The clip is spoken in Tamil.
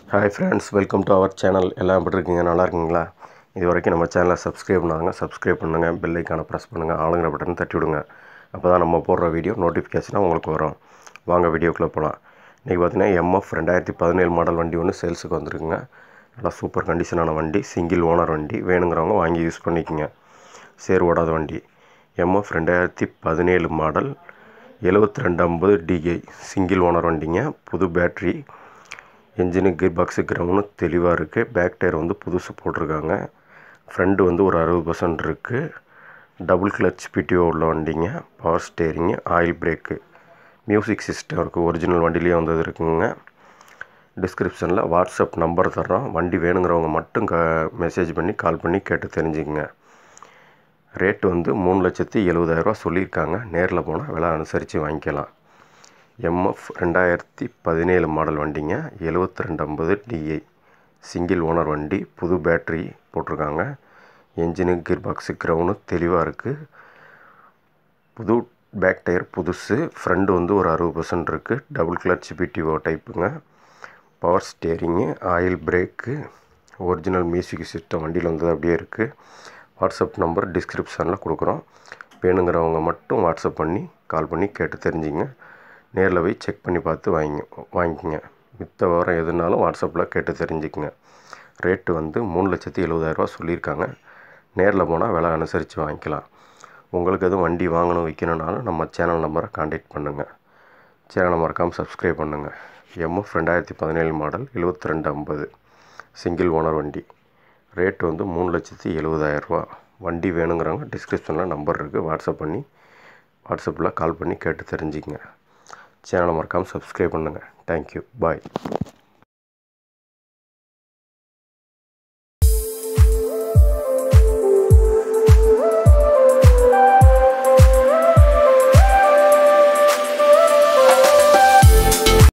hi friends welcome to our channel எல்லாம் எப்படி இருக்கீங்க நல்லா இருக்கீங்களா இது வரைக்கும் நம்ம சேனலை சப்ஸ்கிரைப் பண்ணாங்க சப்ஸ்கிரைப் பண்ணுங்கள் பெல் ஐக்கானை ப்ரெஸ் பண்ணுங்கள் ஆளுங்கிற பட்டன் தட்டி விடுங்க அப்போ தான் நம்ம போடுற வீடியோ நோட்டிஃபிகேஷனாக உங்களுக்கு வரும் வாங்க வீடியோக்குள்ளே போகலாம் இன்றைக்கி பார்த்தீங்கன்னா எம்எஃப் ரெண்டாயிரத்தி பதினேழு மாடல் வண்டி ஒன்று சேல்ஸுக்கு வந்திருக்குங்க நல்லா சூப்பர் கண்டிஷனான வண்டி சிங்கிள் ஓனர் வண்டி வேணுங்கிறவங்க வாங்கி யூஸ் பண்ணிக்கோங்க சேர் ஓடாத வண்டி எம்எஃப் ரெண்டாயிரத்தி பதினேழு மாடல் எழுபத்தி ரெண்டு ஐம்பது டிஐ சிங்கிள் ஓனர் வண்டிங்க புது battery engine gear box ground தெளிவாக இருக்குது பேக் டயர் வந்து புதுசு போட்டிருக்காங்க ஃப்ரண்ட்டு வந்து ஒரு அறுபது பர்சன்ட் இருக்குது டபுள் கிளச் பிடிஓ உள்ள வண்டிங்க power steering oil brake music system இருக்குது ஒரிஜினல் வண்டிலேயே வந்தது இருக்குங்க டிஸ்கிரிப்ஷனில் வாட்ஸ்அப் நம்பர் தர்றோம் வண்டி வேணுங்கிறவங்க மட்டும் க மெசேஜ் பண்ணி கால் பண்ணி கேட்டு தெரிஞ்சுக்கங்க ரேட்டு வந்து மூணு லட்சத்தி எழுபதாயிரரூவா சொல்லியிருக்காங்க நேரில் போனால் விலை அனுசரித்து வாங்கிக்கலாம் எம்எஃப் ரெண்டாயிரத்தி பதினேழு மாடல் வண்டிங்க எழுபத்தி ரெண்டு ஐம்பது டிஐ சிங்கிள் ஓனர் வண்டி புது பேட்ரி போட்டிருக்காங்க என்ஜினு கீர் பாக்ஸு கிரவுண்டு தெளிவாக இருக்குது புது பேக் டயர் புதுசு ஃப்ரண்ட் வந்து ஒரு அறுபது பர்சன்ட் இருக்குது டபுள் கிளச் பிடிஓ டைப்புங்க power steering oil brake original music system வண்டியில் வந்து அப்படியே இருக்குது வாட்ஸ்அப் நம்பர் டிஸ்கிரிப்ஷனில் கொடுக்குறோம் வேணுங்கிறவங்க மட்டும் வாட்ஸ்அப் பண்ணி கால் பண்ணி கேட்டு தெரிஞ்சுங்க நேரில் போய் செக் பண்ணி பார்த்து வாங்கி வாங்கிக்கோங்க மித்த விவரம் எதுனாலும் வாட்ஸ்அப்பில் கேட்டு தெரிஞ்சுக்குங்க ரேட்டு வந்து மூணு லட்சத்தி எழுபதாயிரரூவா சொல்லியிருக்காங்க நேரில் போனால் விலை அனுசரித்து வாங்கிக்கலாம் உங்களுக்கு எதுவும் வண்டி வாங்கணும் விற்கணுன்னாலும் நம்ம சேனல் நம்பரை காண்டாக்ட் பண்ணுங்கள் சேனலை மறக்காமல் சப்ஸ்கிரைப் பண்ணுங்கள் எம்எஃப் ரெண்டாயிரத்தி பதினேழு மாடல் எழுபத்தி ரெண்டு ஐம்பது சிங்கிள் ஓனர் வண்டி ரேட்டு வந்து மூணு லட்சத்தி எழுபதாயிரரூவா வண்டி வேணுங்கிறவங்க டிஸ்கிரிப்ஷனில் நம்பர் இருக்குது வாட்ஸ்அப் பண்ணி வாட்ஸ்அப்பில் கால் பண்ணி கேட்டு தெரிஞ்சுக்கங்க சேனலை மறக்காமல் சப்ஸ்கிரைப் பண்ணுங்கள் தேங்க்யூ பாய்